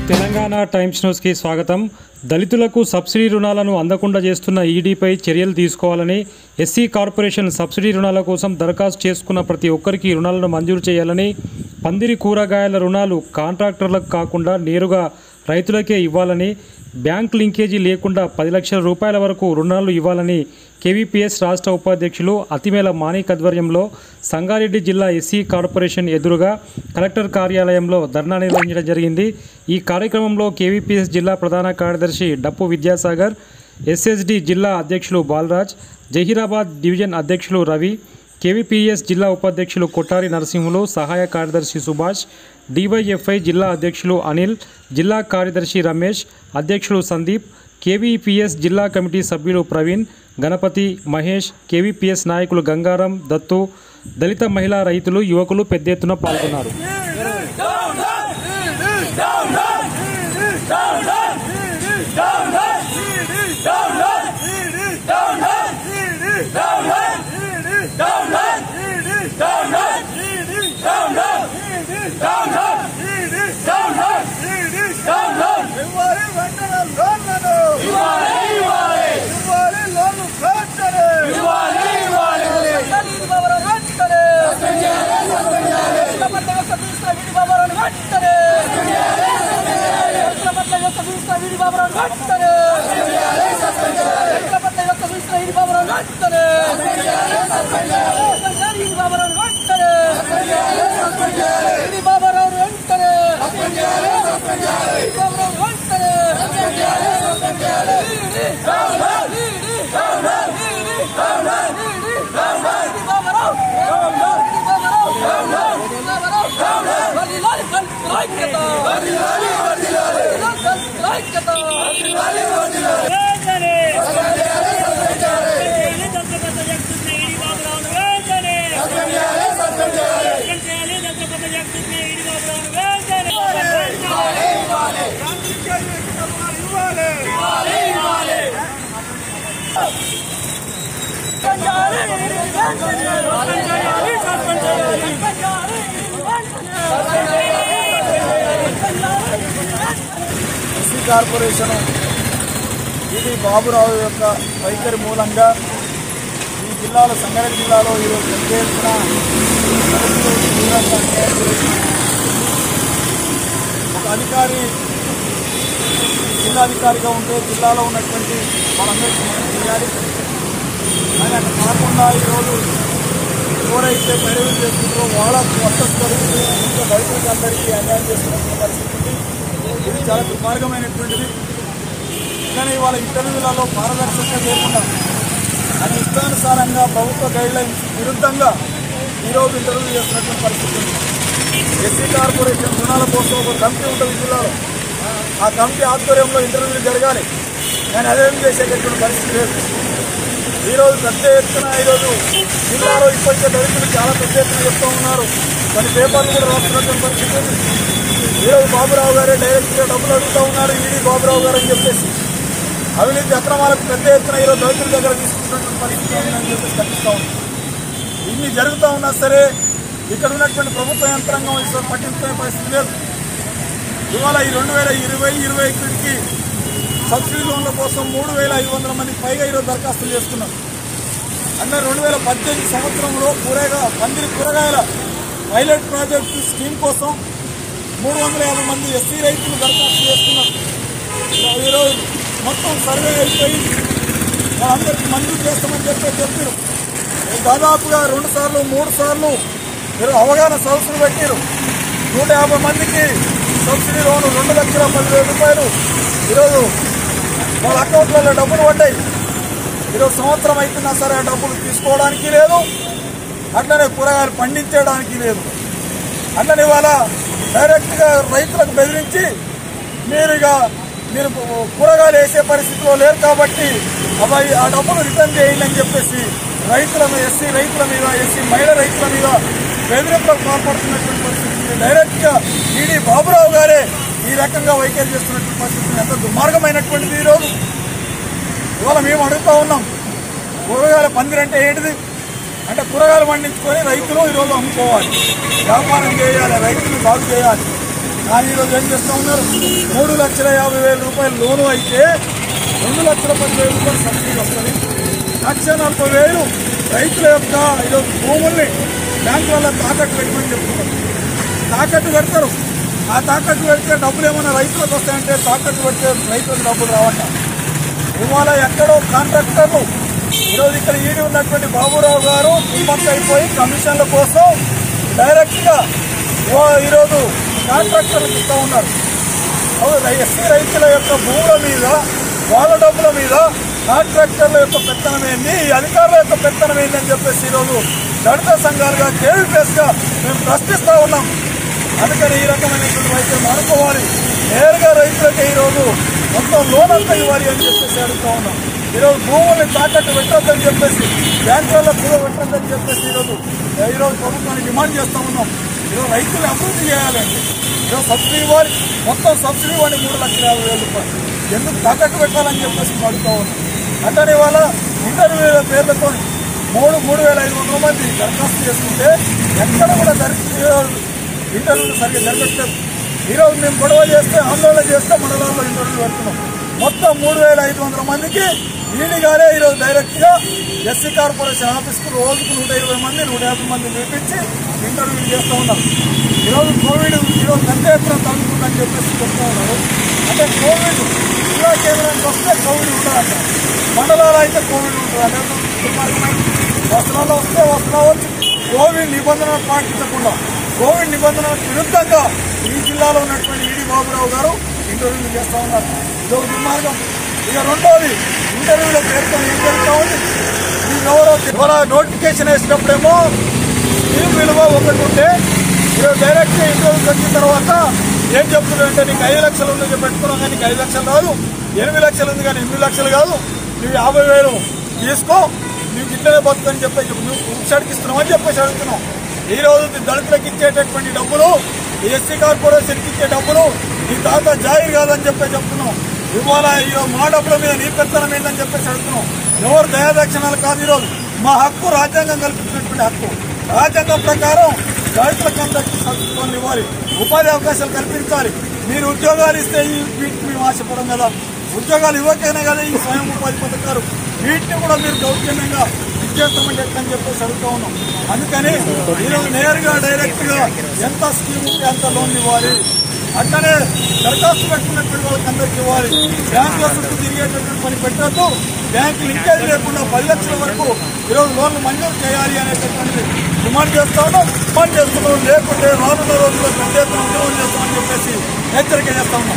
Telangana times న్యూస్కి స్వాగతం దళితులకు సబ్సిడీ రుణాలను అందకుండా చేస్తున్న ఈడీపై చర్యలు తీసుకోవాలని ఎస్సీ కార్పొరేషన్ సబ్సిడీ రుణాల కోసం దరఖాస్తు చేసుకున్న ప్రతి ఒక్కరికి రుణాలను మంజూరు చేయాలని పందిరి కూరగాయల రుణాలు కాంట్రాక్టర్లకు కాకుండా నేరుగా రైతులకే ఇవ్వాలని బ్యాంక్ లింకేజీ లేకుండా పది లక్షల రూపాయల వరకు రుణాలు ఇవ్వాలని కేవీపీఎస్ రాష్ట్ర ఉపాధ్యక్షులు అతిమేల మాణిక్ ఆధ్వర్యంలో సంగారెడ్డి జిల్లా ఎస్సీ కార్పొరేషన్ ఎదురుగా కలెక్టర్ కార్యాలయంలో ధర్నా నిర్వహించడం జరిగింది ఈ కార్యక్రమంలో కేవీపీఎస్ జిల్లా ప్రధాన కార్యదర్శి డప్పు విద్యాసాగర్ ఎస్ఎస్డి జిల్లా అధ్యక్షులు బాలరాజ్ జహీరాబాద్ డివిజన్ అధ్యక్షులు రవి కేవీపీఎస్ జిల్లా ఉపాధ్యక్షులు కొట్టారి నరసింహులు సహాయ కార్యదర్శి సుభాష్ డివైఎఫ్ఐ జిల్లా అధ్యక్షులు అనిల్ జిల్లా కార్యదర్శి రమేష్ అధ్యక్షులు సందీప్ కేవీపీఎస్ జిల్లా కమిటీ సభ్యులు ప్రవీణ్ గణపతి మహేష్ కేవీపీఎస్ నాయకులు గంగారం దత్తు దళిత మహిళా రైతులు యువకులు పెద్ద ఎత్తున పాల్గొన్నారు ఇవ్వాలి వెంటనే లోన్లను ఇవ్వాలి లోన్లు వెంటనే వెంటనే బాబురావు వెంటనే రైతుల పట్ల యొక్క తీసుకున్న వీడి బాబురావుని వెంటనే రైతుల పట్ల యొక్క తీసుకున్న వీడి బాబురావుని వెంటనే రైతుల పట్ల యొక్క తీసుకున్న వీడి బాబురావుని వెంటనే వీడి బాబురావుని వెంటనే వీడి బాబురావుని వెంటనే వీడి బాబురావుని వెంటనే ఎస్సీ కార్పొరేషన్ ఇది బాబురావు యొక్క వైఖరి మూలంగా ఈ జిల్లాలో సంగారెడ్డి జిల్లాలో ఈరోజు పెద్ద ఎత్తున దళితులు తీవ్రంగా అన్యాయం జరుగుతుంది. ఒక అధికారి జిల్లాధికారిగా ఉంటే జిల్లాలో ఉన్నటువంటి వాళ్ళందరికీ మనం చేయాలి కానీ అట్లా కాకుండా ఈరోజు ఎవరైతే పైరవీ చేస్తుందో వాళ్ళ వస్తలు ఇంకా దళితులకి అందరికీ అన్యాయం చేస్తున్న పరిస్థితి ఉంది. ఇది చాలా దుర్మార్గమైనటువంటిది కానీ ఇవాళ ఇంటర్వ్యూలలో పారదర్శకంగా లేకుండా అది ఇష్టానుసారంగా ప్రభుత్వ గైడ్ లైన్స్ విరుద్ధంగా ఈరోజు ఇంటర్వ్యూ చేస్తున్నటువంటి పరిస్థితి ఉంది ఎస్సీ కార్పొరేషన్ రుణాల కోసం ఒక కమిటీ ఉంటుంది జిల్లాలో ఆ కమిటీ ఆధ్వర్యంలో ఇంటర్వ్యూలు జరగాలి కానీ అదేం చేసేటటువంటి పరిస్థితి లేదు ఈరోజు పెద్ద ఎత్తున ఈరోజు జిల్లాలో ఇప్పటికే దళితులు చాలా పెద్ద ఎత్తున చెప్తూ ఉన్నారు కొన్ని పేపర్లు కూడా రాస్తున్నటువంటి పరిస్థితి ఉంది ఈరోజు బాబురావు గారే డైరెక్ట్గా డబ్బులు అడుగుతూ ఉన్నారు ఈడీ బాబురావు గారు అని చెప్పేసి అవినీతి అక్రమాలకు పెద్ద ఎత్తున ఈరోజు దళితుల దగ్గర తీసుకుంటున్నటువంటి పరిస్థితి ఉందని చెప్పేసి కనిపిస్తూ ఉంది ఇన్ని జరుగుతూ ఉన్నా సరే ఇక్కడ ఉన్నటువంటి ప్రభుత్వ యంత్రాంగం ఈసారి పట్టించుకునే పరిస్థితి లేదు ఇవాళ ఈ రెండు వేల ఇరవై ఇరవై ఒకటికి సబ్సిడీ లోన్ల కోసం మూడు వేల ఐదు వందల మందికి పైగా ఈరోజు దరఖాస్తులు చేసుకున్నారు అంటే రెండు వేల పద్దెనిమిది సంవత్సరంలో కూరగా పందిరి కూరగాయల పైలట్ ప్రాజెక్టు స్కీమ్ కోసం మూడు వందల యాభై మంది ఎస్సీ రైతులు దరఖాస్తు చేసుకున్నారు ఈరోజు మొత్తం సర్వే అయిపోయి వాళ్ళందరికీ మంజూరు చేస్తామని చెప్పి చెప్పారు దాదాపుగా రెండు సార్లు మూడు సార్లు మీరు అవగాహన సదస్సులు పెట్టారు నూట యాభై మందికి సబ్సిడీ లోను రెండు లక్షల పదివేల రూపాయలు ఈరోజు వాళ్ళ అకౌంట్లలో డబ్బులు పడ్డాయి ఈరోజు సంవత్సరం అవుతున్నా సరే ఆ డబ్బులు తీసుకోవడానికి లేదు అట్లనే కూరగాయలు పండించడానికి లేదు అట్లనే ఇవాళ డైరెక్ట్గా రైతులకు బెదిరించి మీరు ఇక మీరు కూరగాయలు వేసే పరిస్థితిలో లేరు కాబట్టి అబ్బాయి ఆ డబ్బులు రిటర్న్ చేయండి అని చెప్పేసి రైతుల మీద ఎస్సీ రైతుల మీద ఎస్సీ మహిళ రైతుల మీద బెదిరింపులకు పాల్పడుతున్నటువంటి పరిస్థితి ఉంది. డైరెక్ట్గా ఈడీ బాబురావు గారే ఈ రకంగా వైఖరి చేస్తున్నటువంటి పరిస్థితి ఎంత దుర్మార్గమైనటువంటిది ఈరోజు ఇవాళ మేము అడుగుతా ఉన్నాం కూరగాయల పందిరి అంటే ఏంటిది అంటే కూరగాయలు పండించుకొని రైతులు ఈరోజు అమ్ముకోవాలి వ్యాపారం చేయాలి రైతులు బాగు చేయాలి కానీ ఈరోజు ఏం చేస్తూ ఉన్నారు మూడు లక్షల యాభై వేల రూపాయలు లోను అయితే రెండు లక్షల పదివేల రూపాయలు సబ్సిడీ వస్తుంది లక్ష నలభై వేలు రైతుల యొక్క ఈరోజు భూముల్ని బ్యాంకులలో తాకట్టు పెట్టమని చెప్తున్నారు తాకట్టు పెడతారు ఆ తాకట్టు పెడితే డబ్బులు ఏమైనా రైతులకు వస్తాయంటే తాకట్టు పెడితే రైతులకు డబ్బులు రావట ఇవాళ ఎక్కడో కాంట్రాక్టర్లు ఈరోజు ఇక్కడ ఈడి ఉన్నటువంటి బాబురావు గారు కిందకి అయిపోయి కమిషన్ల కోసం డైరెక్ట్ గా ఇవా- ఈరోజు కాంట్రాక్టర్లకు ఇస్తూ ఉన్నారు అవును, ఎస్సీ రైతుల యొక్క భూముల మీద వాళ్ళ డబ్బుల మీద కాంట్రాక్టర్ల యొక్క పెత్తనం ఏంది ఈ అధికారుల యొక్క పెత్తనం ఏంది అని చెప్పేసి ఈరోజు దళిత సంఘాలుగా కేవీపీఎస్ గా మేము ప్రశ్నిస్తూ ఉన్నాం అందుకని ఈ రకమైనటువంటి వైద్యం మానుకోవాలి నేరుగా రైతులకి ఈరోజు మొత్తం లోన్ అంతా ఇవ్వాలి అని చెప్పేసి అడుగుతా ఉన్నాం ఈరోజు భూముల్ని తాకట్టు పెట్టొద్దని చెప్పేసి బ్యాంకులలో కూడా పెట్టొద్దని చెప్పేసి ఈరోజు ఈరోజు ప్రభుత్వాన్ని డిమాండ్ చేస్తూ ఉన్నాం ఈరోజు రైతులు అభివృద్ధి చేయాలండి ఈరోజు సబ్సిడీ ఇవ్వాలి మొత్తం సబ్సిడీ ఇవ్వండి మూడు లక్షల యాభై వేల రూపాయలు ఎందుకు తాకట్టు పెట్టాలని చెప్పేసి మేము అడుగుతా ఉన్నాం అంటే ఇవాళ ఇంటర్వ్యూల పేర్లతో మూడు మూడు వేల ఐదు వందల మంది దరఖాస్తు చేసుకుంటే ఎక్కడ కూడా దరఖాస్తు ఇంటర్వ్యూలు సరిగ్గా జరగట్లేదు ఈరోజు మేము గొడవ చేస్తే ఆందోళన చేస్తే మండలాల్లో ఇంటర్వ్యూలు పెడుతున్నాం మొత్తం మూడు వేల ఐదు వందల మందికి ఈడీగానే ఈరోజు డైరెక్ట్ గా ఎస్సీ కార్పొరేషన్ ఆఫీస్కు రోజుకు నూట ఇరవై మంది నూట యాభై మంది పిలిపించి ఇంటర్వ్యూలు చేస్తూ ఉన్నాం ఈరోజు కోవిడ్ ఈరోజు పెద్ద ఎత్తున తగ్గుతుందని చెప్పేసి చెప్తా ఉన్నారు అంటే కోవిడ్ జిల్లా కేంద్రానికి వస్తే కోవిడ్ ఉండదంట మండలాలు అయితే కోవిడ్ ఉంటుంది అంటే దుర్మార్గమైన వస్త్రాలు వస్తే వస్త్రావచ్చు కోవిడ్ నిబంధనలు పాటించకుండా కోవిడ్ నిబంధనలకు విరుద్ధంగా ఈ జిల్లాలో ఉన్నటువంటి ఈడి బాబురావు గారు ఇంటర్వ్యూలు చేస్తా ఉన్నారు ఇది ఒక దుర్మార్గం ఇక రెండోది ఇంటర్వ్యూలో పేరుతో ఏం జరుగుతా ఉంది ఈ ఎవరో ఇవాళ నోటిఫికేషన్ వేసినప్పుడేమో స్కీమ్ విలువ ఒకటి ఉంటే ఈరోజు డైరెక్ట్ ఇంటర్వ్యూకి వచ్చిన తర్వాత ఏం చెప్తున్నారంటే నీకు ఐదు లక్షలు ఉంది చెప్పి పెట్టుకున్నాం కానీ నీకు ఐదు లక్షలు రాదు ఎనిమిది లక్షలు ఉంది కానీ ఎనిమిది లక్షలు కాదు నువ్వు యాభై వేలు తీసుకో నువ్వు ఇట్లనే బతుకని చెప్పేసి నువ్వు ఉప్సడికి ఇస్తున్నావు అని చెప్పేసి అడుగుతున్నావు ఈ రోజు దళితులకు ఇచ్చేటటువంటి డబ్బులు ఎస్సీ కార్పొరేషన్కి ఇచ్చే డబ్బులు నీ తాత జాయిర్ కాదని చెప్పి చెప్తున్నాం ఇవాళ ఈరోజు మా డబ్బుల మీద నీ పెత్తనం ఏందని చెప్పేసి అడుగుతున్నాం ఎవరు దయాదక్షిణాలు కాదు ఈరోజు మా హక్కు రాజ్యాంగం కల్పించినటువంటి హక్కు రాజ్యాంగం ప్రకారం దళితులకు అందరికీ సంస్కృతులు ఇవ్వాలి ఉపాధి అవకాశాలు కల్పించాలి మీరు ఉద్యోగాలు ఇస్తే ఈ వీటికి మేము ఆశపడం కదా ఉద్యోగాలు ఇవ్వకైనా కదా ఈ స్వయం ఉపాధి పథకాలు వీటిని కూడా మీరు దౌర్జన్యంగా ఇచ్చేస్తామని చెప్పని చెప్పేసి అడుగుతా ఉన్నాం అందుకని ఈరోజు నేరుగా డైరెక్ట్ గా ఎంత స్కీమ్ ఉంటే అంత లోన్ ఇవ్వాలి అట్లనే దరఖాస్తు పెట్టుకున్నటువంటి వాళ్ళకి అందరికి ఇవ్వాలి బ్యాంకుల చుట్టూ తిరిగేటటువంటి పని పెట్టద్దు బ్యాంకు లింకేజ్ లేకుండా పది లక్షల వరకు ఈరోజు లోన్లు మంజూరు చేయాలి అనేటటువంటి డిమాండ్ చేస్తా ఉన్నాం డిమాండ్ చేస్తున్నాం లేకుంటే రానున్న రోజుల్లో పెద్ద ఎత్తున ఉద్యోగం చేస్తామని చెప్పేసి హెచ్చరిక చేస్తా ఉన్నాం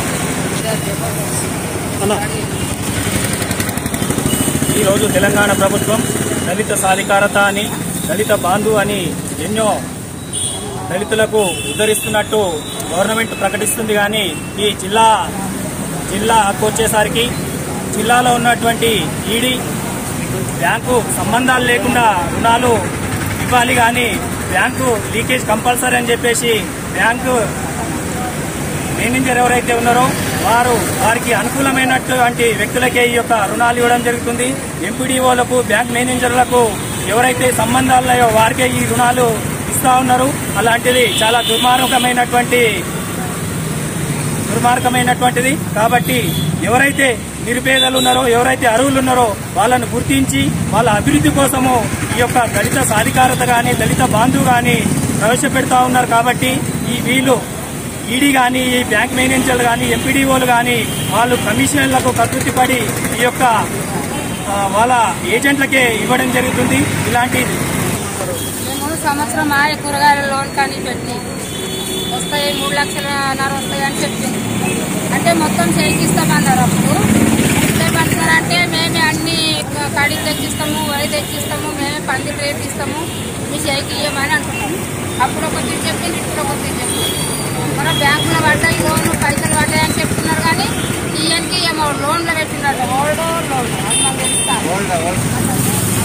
ఈరోజు తెలంగాణ ప్రభుత్వం దళిత సాధికారత అని దళిత బాంధు అని ఎన్నో దళితులకు ఉద్ధరిస్తున్నట్టు గవర్నమెంట్ ప్రకటిస్తుంది కానీ ఈ జిల్లా జిల్లా హక్కు వచ్చేసరికి జిల్లాలో ఉన్నటువంటి ఈడీ బ్యాంకు సంబంధాలు లేకుండా రుణాలు ఇవ్వాలి కానీ బ్యాంకు లీకేజ్ కంపల్సరీ అని చెప్పేసి బ్యాంకు మేనేజర్ ఎవరైతే ఉన్నారో వారు వారికి అనుకూలమైనటువంటి వ్యక్తులకే ఈ యొక్క రుణాలు ఇవ్వడం జరుగుతుంది ఎంపీడీఓలకు బ్యాంక్ మేనేజర్లకు ఎవరైతే సంబంధాలు ఉన్నాయో వారికే ఈ రుణాలు ఇస్తా ఉన్నారు అలాంటిది చాలా దుర్మార్గమైనటువంటి దుర్మార్గమైనటువంటిది కాబట్టి ఎవరైతే నిరుపేదలు ఉన్నారో ఎవరైతే అర్హులు ఉన్నారో వాళ్ళను గుర్తించి వాళ్ళ అభివృద్ధి కోసము ఈ యొక్క దళిత సాధికారత గాని దళిత బాంధు గాని ప్రవేశపెడతా ఉన్నారు కాబట్టి ఈ వీళ్ళు ఈడీ కానీ ఈ బ్యాంక్ మేనేజర్లు కానీ ఎంపీడీఓలు కానీ వాళ్ళు కమిషనర్లకు కకృతి పడి ఈ యొక్క ఆ, వాళ్ళ ఏజెంట్లకే ఇవ్వడం జరుగుతుంది ఇలాంటి మేము సంవత్సరం ఆయ కూరగాయల లోన్ కానీ పెట్టి వస్తాయి మూడు లక్షలన్నర వస్తాయి అని చెప్పింది అంటే మొత్తం చేయిస్తామన్నారు అప్పుడు ఏమంటున్నారంటే మేమే అన్ని కడిగి తెచ్చిస్తాము వరి తెచ్చిస్తాము మేమే పంది రేట్ ఇస్తాము మీ చేయికి ఇవ్వమని అంటున్నాము అప్పుడు ఒక తీరు చెప్పింది ఇప్పుడు ఒక తీరు చెప్పింది మన బ్యాంకులో పడ్డాయి లోన్ పైసలు పడ్డాయి అని చెప్తున్నారు కానీ ఈయనకి ఏమో లోన్లో పెట్టినట్టు ఓల్డ్ లోన్ అది మాకు తెలుస్తా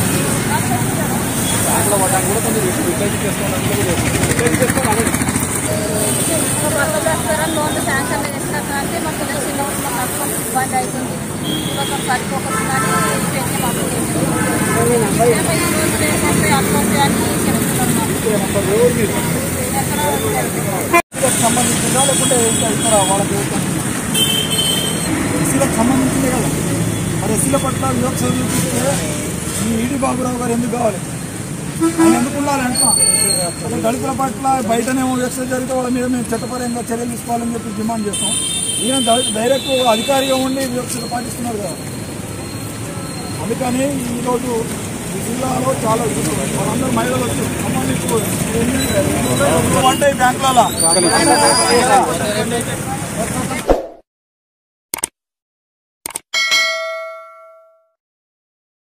కొత్త ప్రకారం లోన్లు శాంక్షన్ చేసినట్టు అంటే మాకు ఇలా చిన్న మాకు అర్థం ఇబ్బంది అవుతుంది కొంచెం సరిపోకుండాని పెట్టి మాకు ఈ రోజు లేకపోతే అట్లా అని చెప్తున్నాం మాకు. ఎక్కడ సంబంధించిన ఉందా లేకుంటే ఇంకా ఇతర వాళ్ళకి ఎస్సీలకు సంబంధించిందే కదా మరి ఎస్సీల పట్ల వివక్ష చూపిస్తే ఈ ఈడి బాబురావు గారు ఎందుకు కావాలి ఆయన ఎందుకు ఉండాలంట అసలు దళితుల పట్ల బయటనేమో వివక్ష జరిగితే వాళ్ళ మీద మేము చట్టపరంగా చర్యలు తీసుకోవాలని చెప్పి డిమాండ్ చేస్తాం ఈయన దళిత డైరెక్ట్ అధికారిగా ఉండి వివక్షత పాటిస్తున్నారు కదా అందుకని ఈరోజు ఈ జిల్లాలో చాలా వాళ్ళందరూ మహిళలు వచ్చి సంబంధించుకోరు అంటే బ్యాంకులలో